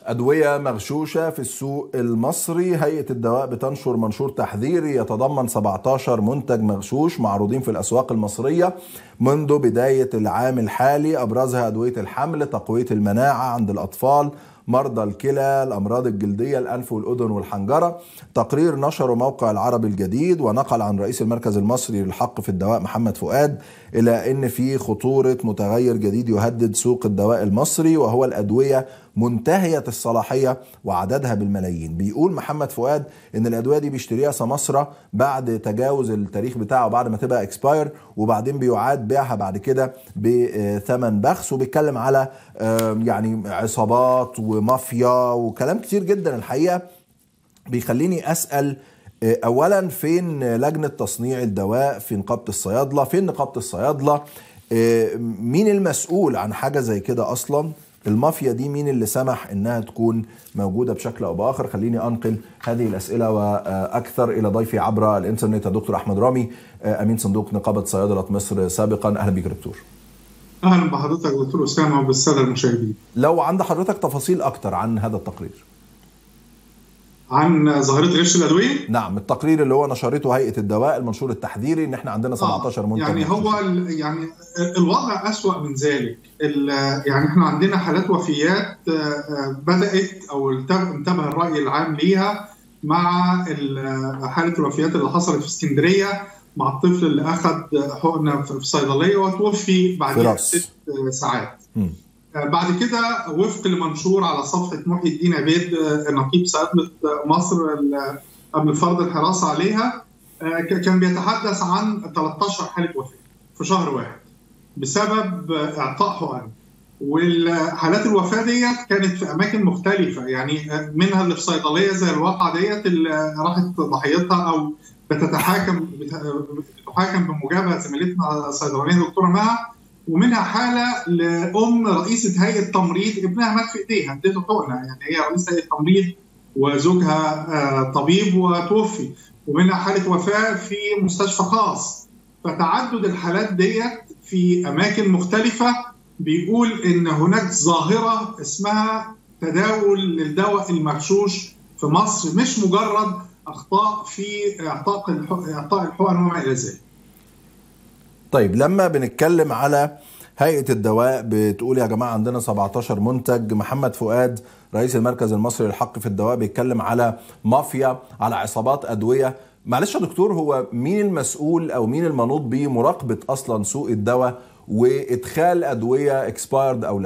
أدوية مغشوشة في السوق المصري هيئة الدواء بتنشر منشور تحذيري يتضمن 17 منتج مغشوش معروضين في الأسواق المصرية منذ بداية العام الحالي أبرزها أدوية الحمل تقوية المناعة عند الأطفال مرضى الكلى الأمراض الجلدية الأنف والأذن والحنجرة تقرير نشره موقع العربي الجديد ونقل عن رئيس المركز المصري للحق في الدواء محمد فؤاد إلى أن في خطورة متغير جديد يهدد سوق الدواء المصري وهو الأدوية منتهية الصلاحية وعددها بالملايين بيقول محمد فؤاد ان الادوية دي بيشتريها سمسرة بعد تجاوز التاريخ بتاعه بعد ما تبقى اكسباير وبعدين بيعاد بيعها بعد كده بثمن بخس وبيتكلم على يعني عصابات ومافيا وكلام كتير جدا الحقيقة بيخليني اسأل اولا فين لجنة تصنيع الدواء في نقابة الصيادلة فين نقابة الصيادلة مين المسؤول عن حاجة زي كده اصلا المافيا دي مين اللي سمح انها تكون موجوده بشكل او باخر خليني انقل هذه الاسئله واكثر الى ضيفي عبر الانترنت الدكتور احمد رامي امين صندوق نقابه صيادله مصر سابقا اهلا بك دكتور اهلا بحضرتك دكتور اسامه وبالساده المشاهدين لو عند حضرتك تفاصيل اكتر عن هذا التقرير عن ظاهره غش الادويه؟ نعم التقرير اللي هو نشرته هيئه الدواء المنشور التحذيري ان احنا عندنا 17 منتج يعني هو يعني الوضع اسوء من ذلك يعني احنا عندنا حالات وفيات بدات او انتبه الراي العام ليها مع حاله الوفيات اللي حصلت في اسكندريه مع الطفل اللي اخذ حقنه في الصيدليه وتوفي بعد ست ساعات م. بعد كده وفق لمنشور على صفحه محي الدين عبيد نقيب صيادله مصر قبل فرض الحراسه عليها كان بيتحدث عن 13 حاله وفاه في شهر واحد بسبب اعطاء حقن والحالات الوفاه ديت كانت في اماكن مختلفه يعني منها اللي في صيدليه زي الواقعه ديت اللي راحت ضحيتها او بتتحاكم بتحاكم بمجابهه زميلتنا الصيدلانيه دكتوره مها ومنها حاله لام رئيسه هيئه تمريض ابنها مات في ايديها اديته حقنه يعني هي رئيسه هيئه تمريض وزوجها طبيب وتوفي ومنها حاله وفاه في مستشفى خاص فتعدد الحالات ديت في اماكن مختلفه بيقول ان هناك ظاهره اسمها تداول للدواء المغشوش في مصر مش مجرد اخطاء في اعطاء اعطاء الحقن وما الى ذلك. طيب لما بنتكلم على هيئه الدواء بتقول يا جماعه عندنا 17 منتج محمد فؤاد رئيس المركز المصري للحق في الدواء بيتكلم على مافيا على عصابات ادويه معلش يا دكتور هو مين المسؤول او مين المنوط بمراقبه اصلا سوق الدواء وادخال ادويه اكسبايرد او لا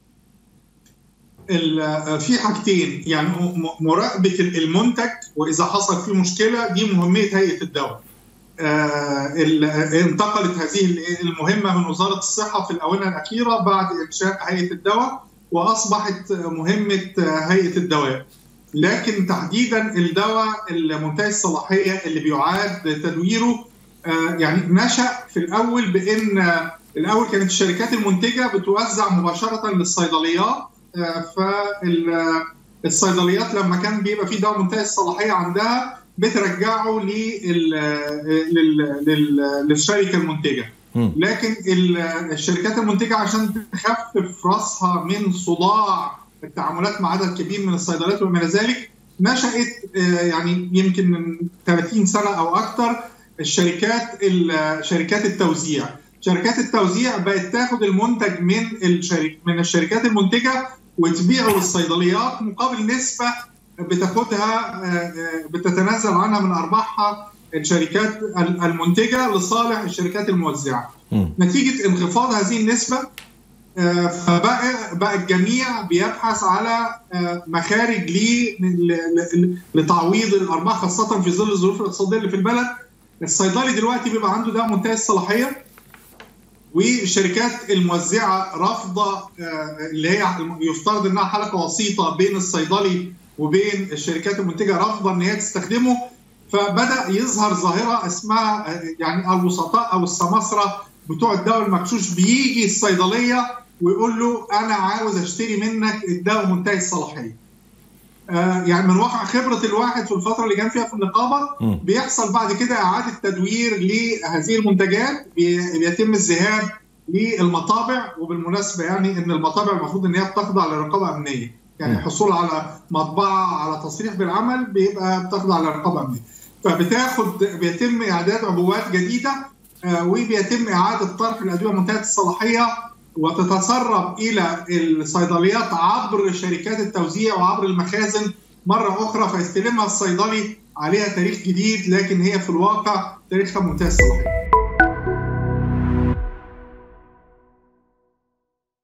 في حاجتين يعني مراقبه المنتج واذا حصل فيه مشكله دي مهمه هيئه الدواء انتقلت هذه المهمه من وزاره الصحه في الاونه الاخيره بعد انشاء هيئه الدواء واصبحت مهمه هيئه الدواء لكن تحديدا الدواء المنتهي الصلاحيه اللي بيعاد تدويره يعني نشا في الاول بان الاول كانت الشركات المنتجه بتوزع مباشره للصيدليات فالصيدليات لما كان بيبقى في دواء منتهي الصلاحيه عندها بترجعه للشركه المنتجه لكن الشركات المنتجه عشان تخفف راسها من صداع التعاملات مع عدد كبير من الصيدليات وما الى ذلك نشات يعني يمكن من 30 سنه او اكثر الشركات شركات التوزيع شركات التوزيع بقت تاخد المنتج من الشرك من الشركات المنتجه وتبيعه للصيدليات مقابل نسبه بتاخدها بتتنازل عنها من ارباحها الشركات المنتجه لصالح الشركات الموزعه. م. نتيجه انخفاض هذه النسبه فبقى بقى الجميع بيبحث على مخارج لتعويض الارباح خاصه في ظل الظروف الاقتصاديه اللي في البلد. الصيدلي دلوقتي بيبقى عنده دواء منتهي الصلاحيه والشركات الموزعه رافضه اللي هي يفترض انها حلقه وسيطه بين الصيدلي وبين الشركات المنتجه رافضه ان هي تستخدمه فبدا يظهر ظاهره اسمها يعني الوسطاء او السماسره بتوع الدواء المغشوش بيجي الصيدليه ويقول له انا عاوز اشتري منك الدواء منتهي الصلاحيه. آه يعني من واقع خبره الواحد في الفتره اللي كان فيها في النقابه م. بيحصل بعد كده اعاده تدوير لهذه المنتجات بيتم الذهاب للمطابع وبالمناسبه يعني ان المطابع المفروض ان هي بتخضع لرقابه امنيه. يعني الحصول على مطبعه على تصريح بالعمل بيبقى بتخضع للرقابه الامنيه فبتاخد بيتم اعداد عبوات جديده وبيتم اعاده طرح الادويه منتهيه الصلاحيه وتتسرب الى الصيدليات عبر شركات التوزيع وعبر المخازن مره اخرى فيستلمها الصيدلي عليها تاريخ جديد لكن هي في الواقع تاريخها منتهي الصلاحيه.